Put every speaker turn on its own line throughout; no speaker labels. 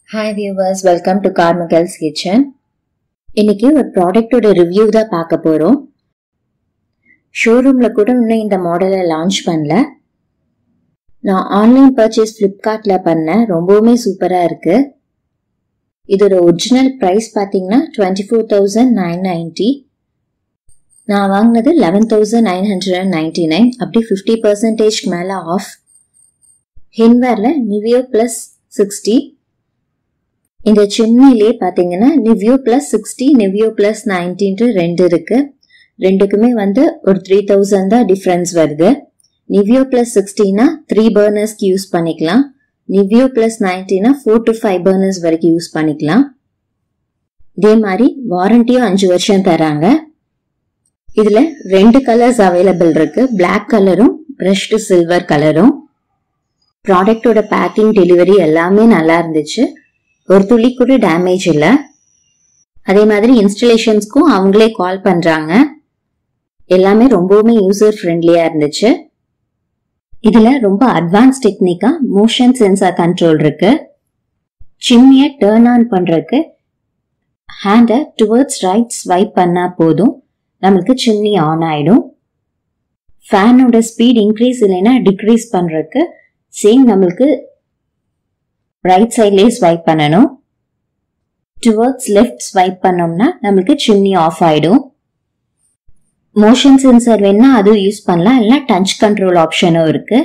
hi viewers welcome to கார்மகல்ஸ் kitchen இன்னைக்கு ஒரு ப்ராடக்டோட ரிவ்யூ தான் பார்க்க போறோம் ஷோரூம்ல கூட இன்னும் இந்த மாடலை லான்ச் பண்ணல நான் ஆன்லைன் பர்ச்சேஸ் ஃப்ளிப்கார்ட்ல பண்ணேன் ரொம்பவுமே சூப்பரா இருக்கு இதோட ஒரிஜினல் ப்ரைஸ் பார்த்தீங்கன்னா twenty four thousand nine ninety நான் வாங்கினது eleven thousand nine hundred and ninety nine அப்படி ஃபிஃப்டி பர்சன்டேஜ்க்கு மேலே ஆஃப் ஹின்வேர்ல நிவியோ ப்ளஸ் சிக்ஸ்டி இந்த சிம்னிலே பார்த்தீங்கன்னா Nevio plus sixty Nevio plus நைன்டின்ட்டு ரெண்டு இருக்கு ரெண்டுக்குமே வந்து ஒரு த்ரீ தௌசண்ட் தான் டிஃப்ரென்ஸ் வருது நிவ்யூ பிளஸ் சிக்ஸ்டினா த்ரீ பர்னர்ஸ்க்கு யூஸ் பண்ணிக்கலாம் நிவ்யூ பிளஸ் நைன்டினா ஃபோர் டு ஃபைவ் பர்னர்ஸ் வரைக்கும் யூஸ் பண்ணிக்கலாம் இதே மாதிரி வாரண்டியும் அஞ்சு வருஷம் தராங்க இதுல ரெண்டு கலர்ஸ் அவைலபிள் இருக்கு பிளாக் கலரும் பிரஷ்டு சில்வர் கலரும் ப்ராடக்டோட பேக்கிங் டெலிவரி எல்லாமே நல்லா இருந்துச்சு ஒரு துளி கூட டேமேஜ் இல்லை அதே மாதிரி இன்ஸ்டலேஷன்ஸ்க்கும் அவங்களே கால் பண்றாங்க எல்லாமே ரொம்பவுமே யூசர் ஃப்ரெண்ட்லியா இருந்துச்சு இதுல ரொம்ப அட்வான்ஸ் டெக்னிக்கா மோஷன் சென்சார் கண்ட்ரோல் இருக்கு சிம்மிய டேர்ன் ஆன் பண்றதுக்கு ஹேண்டை டுவர்ட்ஸ் ரைட் ஸ்வைப் பண்ணா போதும் நம்மளுக்கு சிம்னி ஆன் ஆயிடும் ஃபேனோட ஸ்பீட் இன்க்ரீஸ் இல்லைன்னா டிக்ரீஸ் பண்றதுக்கு சேம் நம்மளுக்கு ரைட் சைட்லேயே ஸ்வைப் பண்ணணும் டுவர்ட்ஸ் லெஃப்ட் ஸ்வைப் பண்ணோம்னா நம்மளுக்கு சிம்னி ஆஃப் ஆயிடும் மோஷன் சென்சர் வேணா அதுவும் யூஸ் பண்ணலாம் இல்லைனா டச் கண்ட்ரோல் ஆப்ஷனும் இருக்கு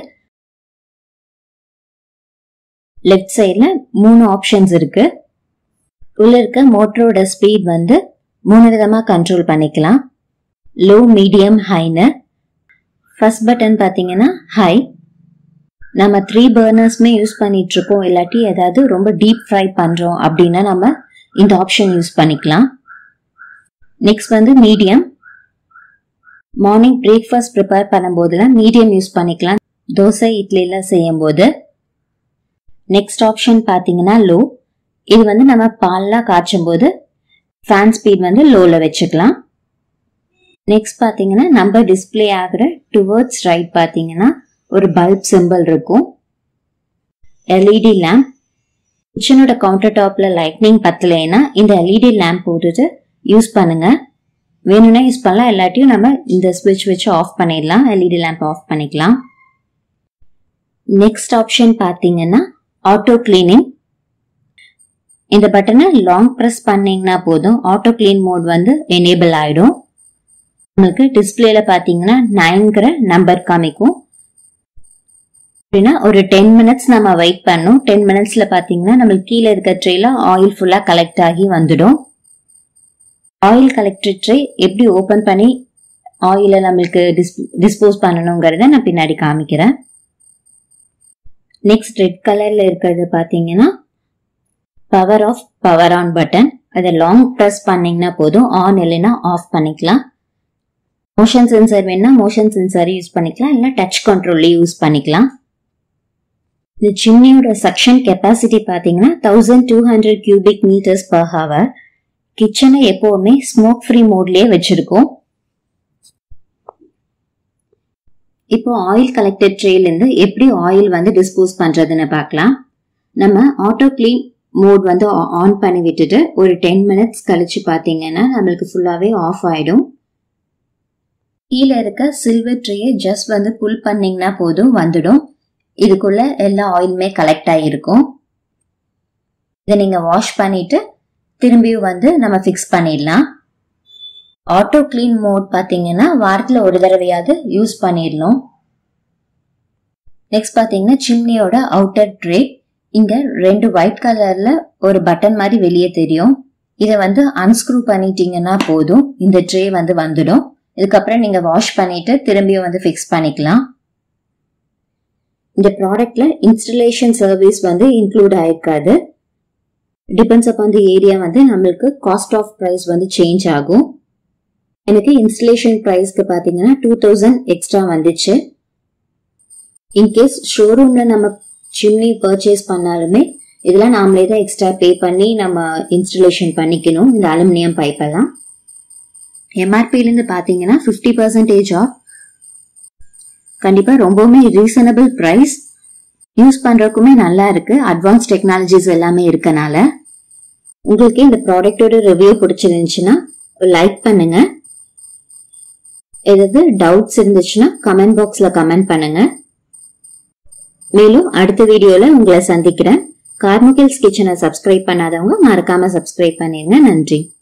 லெஃப்ட் சைட்ல மூணு ஆப்ஷன்ஸ் இருக்கு உள்ள இருக்க மோட்டரோட ஸ்பீட் வந்து மூணு விதமா கண்ட்ரோல் பண்ணிக்கலாம் லோ மீடியம் ஹைன்னு ஃபர்ஸ்ட் பட்டன் பார்த்தீங்கன்னா ஹை நம்ம த்ரீ பர்னர்ஸ்மே யூஸ் பண்ணிட்டு இருக்கோம் இல்லாட்டி ஏதாவது ரொம்ப டீப் ஃப்ரை பண்றோம் அப்படின்னா நம்ம இந்த ஆப்ஷன் யூஸ் பண்ணிக்கலாம் நெக்ஸ்ட் வந்து மீடியம் மார்னிங் பிரேக்ஃபாஸ்ட் ப்ரிப்பேர் பண்ணும்போதுலாம் மீடியம் யூஸ் பண்ணிக்கலாம் தோசை இட்லிலாம் செய்யும் போது நெக்ஸ்ட் ஆப்ஷன் பார்த்தீங்கன்னா லோ இது வந்து நம்ம பால்லாம் காய்ச்சும் போது ஃபேன் ஸ்பீட் வந்து லோவில் வச்சுக்கலாம் நெக்ஸ்ட் பார்த்தீங்கன்னா நம்பர் டிஸ்பிளே ஆகிற டுவர்ட்ஸ் ரைட் பார்த்தீங்கன்னா ஒரு பல்ப் சிம்பிள் இருக்கும் எல்இடி லேம்ப் கிச்சனோட கவுண்டர் டாப்ல லைட்னிங் பத்தலைன்னா இந்த எல்இடி லேம்ப் போட்டுட்டு யூஸ் பண்ணுங்க வேணும்னா யூஸ் பண்ணலாம் எல்லாத்தையும் நம்ம இந்த ஸ்விட்ச் வச்சு ஆஃப் பண்ணிடலாம் எல்இடி லேம்ப் ஆஃப் பண்ணிக்கலாம் நெக்ஸ்ட் ஆப்ஷன் பார்த்தீங்கன்னா ஆட்டோ கிளீனிங் இந்த பட்டனை லாங் ப்ரெஸ் பண்ணீங்கன்னா போதும் ஆட்டோ கிளீன் மோட் வந்து எனேபிள் ஆயிடும் உங்களுக்கு டிஸ்பிளேல பார்த்தீங்கன்னா நைன்கிற நம்பர் காமிக்கும் அப்படின்னா ஒரு டென் மினிட்ஸ் நம்ம வெயிட் பண்ணும் டென் மினிட்ஸ்ல பாத்தீங்கன்னா நம்மளுக்கு கீழே இருக்க ட்ரேல ஆயில் ஃபுல்லா கலெக்ட் ஆகி வந்துடும் ஆயில் கலெக்டர் ட்ரே எப்படி ஓபன் பண்ணி ஆயில நம்மளுக்கு டிஸ்போஸ் பண்ணணுங்கிறத நான் பின்னாடி காமிக்கிறேன் நெக்ஸ்ட் ரெட் கலர்ல இருக்கிறது பாத்தீங்கன்னா power off power on button அதை லாங் ப்ரெஸ் பண்ணீங்கன்னா போதும் ஆன் இல்லைன்னா ஆஃப் பண்ணிக்கலாம் மோஷன் சென்சார் வேணா மோஷன் சென்சார் யூஸ் பண்ணிக்கலாம் இல்லை டச் கண்ட்ரோல்ல யூஸ் பண்ணிக்கலாம் இந்த சிம்னியோட சக்ஷன் கெப்பாசிட்டி பார்த்தீங்கன்னா thousand two hundred cubic metres per hour கிச்சனை எப்பவுமே ஸ்மோக் ஃப்ரீ மோட்லயே வச்சிருக்கோம் இப்போ ஆயில் கலெக்டட் ட்ரேலேருந்து எப்படி ஆயில் வந்து டிஸ்போஸ் பண்றதுன்னு பார்க்கலாம் நம்ம ஆட்டோ கிளீன் மோட் வந்து ஆன் பண்ணி விட்டுட்டு ஒரு டென் மினிட்ஸ் கழிச்சு பார்த்தீங்கன்னா நம்மளுக்கு ஃபுல்லாகவே ஆஃப் ஆயிடும் கீழே இருக்க சில்வர் ட்ரேயை ஜஸ்ட் வந்து புல் பண்ணீங்கன்னா போதும் வந்துடும் இதுக்குள்ள எல்லா ஆயிலுமே கலெக்ட் ஆகிருக்கும் இதை நீங்க வாஷ் பண்ணிட்டு திரும்பியும் வந்து நம்ம ஃபிக்ஸ் பண்ணிடலாம் ஆட்டோ கிளீன் மோட் பார்த்தீங்கன்னா வாரத்தில் ஒரு தடவையாவது யூஸ் பண்ணிடணும் நெக்ஸ்ட் பார்த்தீங்கன்னா சிம்னியோட அவுட்டர் ட்ரே இங்க ரெண்டு ஒயிட் கலர்ல ஒரு பட்டன் மாதிரி வெளியே தெரியும் இதை வந்து அன்ஸ்க்ரூ பண்ணிட்டீங்கன்னா போதும் இந்த ட்ரே வந்து வந்துடும் இதுக்கப்புறம் நீங்க வாஷ் பண்ணிட்டு திரும்பியும் வந்து ஃபிக்ஸ் பண்ணிக்கலாம் இந்த ப்ராடக்ட்ல இன்ஸ்டலேஷன் சர்வீஸ் வந்து இன்க்ளூட் ஆயிருக்காது டிபெண்ட்ஸ் அப்பான் தி ஏரியா வந்து நம்மளுக்கு காஸ்ட் ஆஃப் ப்ரைஸ் வந்து சேஞ்ச் ஆகும் எனக்கு இன்ஸ்டலேஷன் ப்ரைஸ்க்கு பார்த்தீங்கன்னா டூ தௌசண்ட் எக்ஸ்ட்ரா வந்துச்சு இன்கேஸ் ஷோரூம்ல நம்ம சிம்னி பர்ச்சேஸ் பண்ணாலுமே இதெல்லாம் நாமளே தான் எக்ஸ்ட்ரா பே பண்ணி நம்ம இன்ஸ்டலேஷன் பண்ணிக்கணும் இந்த அலுமினியம் பைப்பெல்லாம் எம்ஆர்பிலேருந்து பார்த்தீங்கன்னா ஃபிஃப்டி பர்சன்டேஜ் ஆஃப் கண்டிப்பாக ரொம்பவுமே ரீசனபிள் ப்ரைஸ் யூஸ் பண்றதுக்குமே நல்லா இருக்கு அட்வான்ஸ் டெக்னாலஜிஸ் எல்லாமே இருக்கனால உங்களுக்கு இந்த ப்ராடக்டோட ரிவ்யூ பிடிச்சிருந்துச்சுன்னா லைக் பண்ணுங்க ஏதாவது டவுட்ஸ் இருந்துச்சுன்னா கமெண்ட் பாக்ஸ்ல கமெண்ட் பண்ணுங்க மேலும் அடுத்த வீடியோல உங்களை சந்திக்கிறேன் கார்முகில்ஸ் கிச்சனை சப்ஸ்கிரைப் பண்ணாதவங்க மறக்காம சப்ஸ்கிரைப் பண்ணிருங்க நன்றி